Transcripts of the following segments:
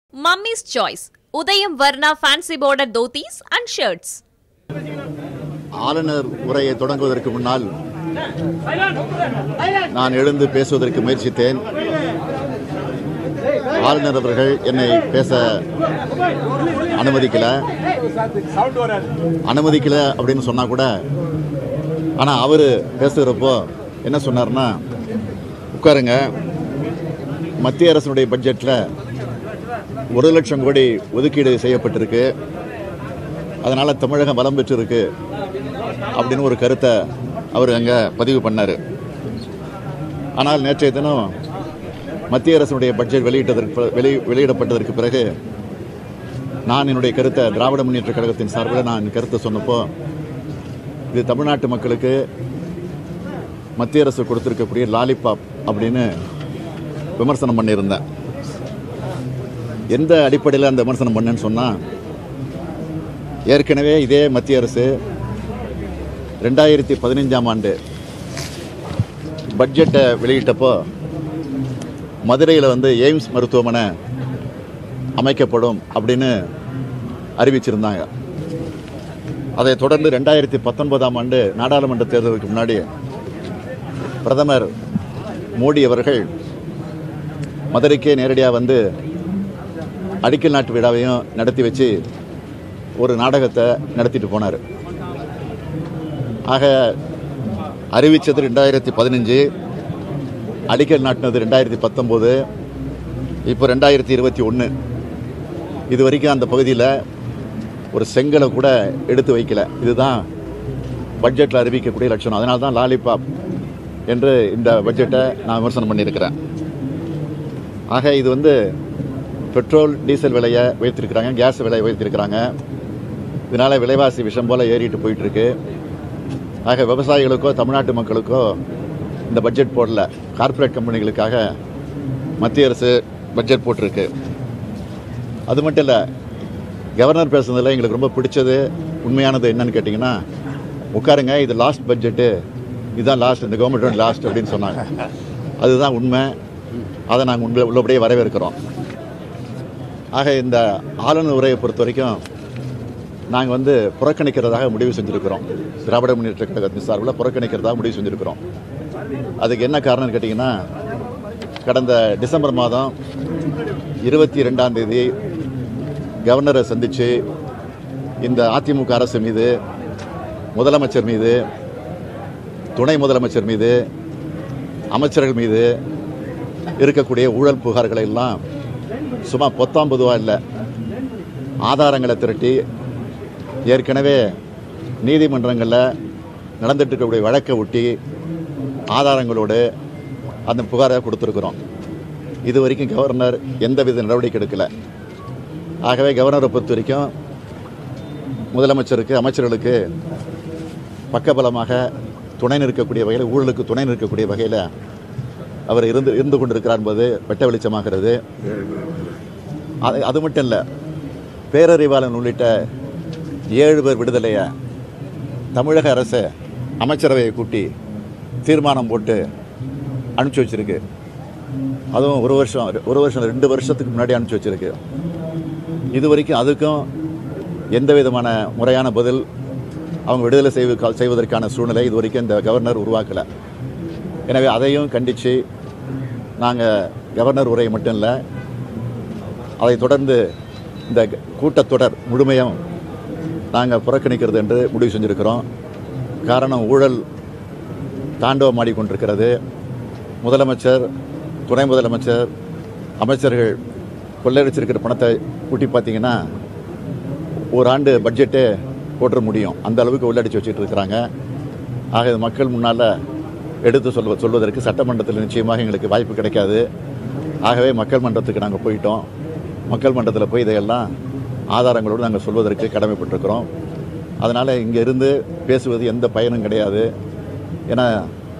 Mummy's Choice Udayam Varna Fancy Border Dhotis and Shirts. ஆளுநர் உரையை தொடங்குவதற்கு முன்னால் நான் எழுந்து பேசுவதற்கு முயற்சித்தேன் ஆளுநர் அவர்கள் என்னை பேச அனுமதிக்கல அனுமதிக்கல அப்படின்னு சொன்னா கூட ஆனா அவரு பேசுகிறப்போ என்ன சொன்னார்னா உட்காருங்க மத்திய அரசுடைய பட்ஜெட்ல ஒரு லட்சம் கோடி ஒதுக்கீடு செய்யப்பட்டிருக்கு அதனால தமிழகம் பலம் பெற்றிருக்கு அப்படின்னு ஒரு கருத்தை அவர் அங்கே பதிவு பண்ணார் ஆனால் நேற்றைய தினம் மத்திய அரசுடைய பட்ஜெட் வெளியிட்டதற்கு பிற- வெளி வெளியிடப்பட்டதற்கு பிறகு நான் என்னுடைய கருத்தை திராவிட முன்னேற்ற கழகத்தின் சார்பில் நான் என் கருத்தை சொன்னப்போ இது தமிழ்நாட்டு மக்களுக்கு மத்திய அரசு கொடுத்திருக்கக்கூடிய லாலிபாப் அப்படின்னு விமர்சனம் பண்ணியிருந்தேன் எந்த அடிப்படையில் அந்த விமர்சனம் பண்ணேன்னு சொன்னால் ஏற்கனவே இதே மத்திய அரசு ரெண்டாயிரத்தி பதினைஞ்சாம் ஆண்டு பட்ஜெட்டை வெளியிட்டப்போ மதுரையில் வந்து எய்ம்ஸ் மருத்துவமனை அமைக்கப்படும் அப்படின்னு அறிவிச்சிருந்தாங்க அதைத் தொடர்ந்து ரெண்டாயிரத்தி பத்தொன்பதாம் ஆண்டு நாடாளுமன்ற தேர்தலுக்கு முன்னாடி பிரதமர் மோடி அவர்கள் மதுரைக்கே நேரடியாக வந்து அடிக்கல் நாட்டு விழாவையும் நடத்தி வச்சு ஒரு நாடகத்தை நடத்திட்டு போனார் ஆக அறிவித்தது ரெண்டாயிரத்தி பதினஞ்சு அடிக்கல் நாட்டினது ரெண்டாயிரத்தி பத்தொம்போது இப்போ ரெண்டாயிரத்தி இருபத்தி ஒன்று இது வரைக்கும் அந்த பகுதியில் ஒரு செங்கலை கூட எடுத்து வைக்கல இதுதான் பட்ஜெட்டில் அறிவிக்கக்கூடிய லட்சணம் அதனால தான் லாலிபாப் என்று இந்த பட்ஜெட்டை நான் விமர்சனம் பண்ணியிருக்கிறேன் ஆக இது வந்து பெட்ரோல் டீசல் விலையை உயர்த்திருக்கிறாங்க கேஸ் விலையை உயர்த்திருக்கிறாங்க இதனால விலைவாசி விஷம் போல ஏறிட்டு போயிட்டு இருக்கு ஆக விவசாயிகளுக்கோ தமிழ்நாட்டு மக்களுக்கோ இந்த பட்ஜெட் போடல கார்ப்பரேட் கம்பெனிகளுக்காக மத்திய அரசு பட்ஜெட் போட்டிருக்கு அது மட்டும் இல்லை கவர்னர் பேசுனதில் எங்களுக்கு ரொம்ப பிடிச்சது உண்மையானது என்னன்னு கேட்டிங்கன்னா உட்காருங்க இது லாஸ்ட் பட்ஜெட்டு இதுதான் லாஸ்ட் இந்த கவர்மெண்ட் லாஸ்ட் அப்படின்னு சொன்னாங்க அதுதான் உண்மை அதை நாங்கள் உண்மை உள்ளபடியே வரவேற்கிறோம் ஆக இந்த ஆளுநர் உரையை பொறுத்த வரைக்கும் நாங்கள் வந்து புறக்கணிக்கிறதாக முடிவு செஞ்சுருக்கிறோம் திராவிட முன்னேற்ற கழகத்தின் சார்பில் புறக்கணிக்கிறதாக முடிவு செஞ்சுருக்கிறோம் அதுக்கு என்ன காரணம்னு கேட்டிங்கன்னா கடந்த டிசம்பர் மாதம் இருபத்தி ரெண்டாம் தேதி கவர்னரை சந்தித்து இந்த அதிமுக அரசு மீது முதலமைச்சர் மீது துணை முதலமைச்சர் மீது அமைச்சர்கள் மீது இருக்கக்கூடிய ஊழல் புகார்களை எல்லாம் சும்மா பொத்தாம் பொதுவா இல்லை ஆதாரங்களை திரட்டி ஏற்கனவே நீதிமன்றங்களில் நடந்துட்டு இருக்கக்கூடிய வழக்கை ஒட்டி ஆதாரங்களோடு அந்த புகாரை கொடுத்துருக்குறோம் இது வரைக்கும் கவர்னர் எந்தவித நடவடிக்கை எடுக்கலை ஆகவே கவர்னரை பொறுத்த வரைக்கும் முதலமைச்சருக்கு அமைச்சர்களுக்கு பக்கபலமாக துணை நிற்கக்கூடிய வகையில் ஊழலுக்கு துணை நிற்கக்கூடிய வகையில் அவர் இருந்து இருந்து கொண்டிருக்கிறார் என்பது வெட்ட வெளிச்சமாகிறது அது அது மட்டும் இல்லை பேரறிவாளன் உள்ளிட்ட ஏழு பேர் விடுதலையை தமிழக அரசு அமைச்சரவையை கூட்டி தீர்மானம் போட்டு அனுப்பிச்சி வச்சிருக்கு அதுவும் ஒரு வருஷம் ஒரு வருஷம் ரெண்டு வருஷத்துக்கு முன்னாடி அனுப்பிச்சி வச்சிருக்கு இது வரைக்கும் அதுக்கும் எந்த விதமான முறையான பதில் அவங்க விடுதலை செய்வ செய்வதற்கான சூழ்நிலை இது வரைக்கும் இந்த கவர்னர் உருவாக்கலை எனவே அதையும் கண்டித்து நாங்கள் கவர்னர் உரையை மட்டும் இல்லை அதைத் தொடர்ந்து இந்த கூட்டத்தொடர் முழுமையும் நாங்கள் புறக்கணிக்கிறது என்று முடிவு செஞ்சுருக்கிறோம் காரணம் ஊழல் தாண்டவம் ஆடிக்கொண்டிருக்கிறது முதலமைச்சர் துணை முதலமைச்சர் அமைச்சர்கள் கொள்ளையடிச்சிருக்கிற பணத்தை கூட்டி பார்த்தீங்கன்னா ஒரு ஆண்டு பட்ஜெட்டே போட்டுற முடியும் அந்த அளவுக்கு உள்ளடிச்சு வச்சுட்டு இருக்கிறாங்க ஆக இது மக்கள் முன்னால் எடுத்து சொல்வ சொல்வதற்கு சட்டமன்றத்தில் நிச்சயமாக எங்களுக்கு வாய்ப்பு கிடைக்காது ஆகவே மக்கள் மன்றத்துக்கு நாங்கள் போயிட்டோம் மக்கள் மன்றத்தில் போய் இதையெல்லாம் ஆதாரங்களோடு நாங்கள் சொல்வதற்கு கடமைப்பட்டிருக்கிறோம் அதனால் இங்கே இருந்து பேசுவது எந்த பயனும் கிடையாது ஏன்னா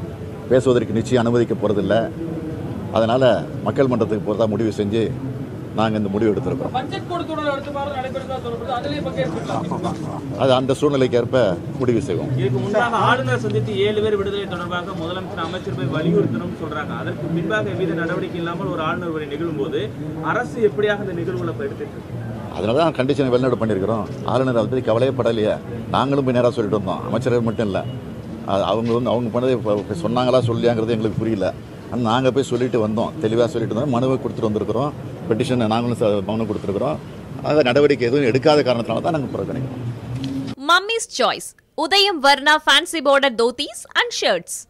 பேசுவதற்கு நிச்சயம் அனுமதிக்க போகிறதில்ல அதனால் மக்கள் மன்றத்துக்கு போகிறதா முடிவு செஞ்சு நாங்கள் இந்த முடிவு எடுத்திருக்கிறோம் பட்ஜெட் கூட்டத்தொடர் அடுத்த வாரம் நடைபெறுதா சொல்லப்படுது அதிலேயே பங்கேற்கலாம் அது அந்த சூழ்நிலைக்கு ஏற்ப முடிவு செய்வோம் இதுக்கு முன்பாக ஆளுநர் சந்தித்து ஏழு பேர் விடுதலை தொடர்பாக முதலமைச்சர் அமைச்சர் போய் வலியுறுத்தணும்னு சொல்றாங்க அதற்கு பின்பாக எவ்வித நடவடிக்கை இல்லாமல் ஒரு ஆளுநர் உரை நிகழும் போது அரசு எப்படியாக இந்த நிகழ்வுகளை இப்ப எடுத்துட்டு இருக்கு அதனால தான் கண்டிஷனை வெளிநாடு பண்ணியிருக்கிறோம் ஆளுநர் அதை பற்றி கவலையே படலையே நாங்களும் போய் நேராக சொல்லிட்டு வந்தோம் அமைச்சர்கள் மட்டும் இல்லை அது அவங்க வந்து அவங்க பண்ணதை இப்ப- இப்ப சொன்னாங்களா சொல்லியாங்கிறது எங்களுக்கு புரியல ஆனால் நாங்கள் போய் சொல்லிட்டு வந்தோம் தெளிவாக சொல்லிட்டு வந்தோம் மனுவை கொடுத்துட்டு வந்திருக்கிறோம் பெட்டிஷன் நாங்களும் ச- மனு கொடுத்துருக்குறோம் ஆக நடவடிக்கை எதுவும் எடுக்காத காரணத்தினால தான் நாங்கள் புறக்கணிக்கிறோம் Mummy's Choice. Udayam Varna Fancy Border Dhotis and Shirts.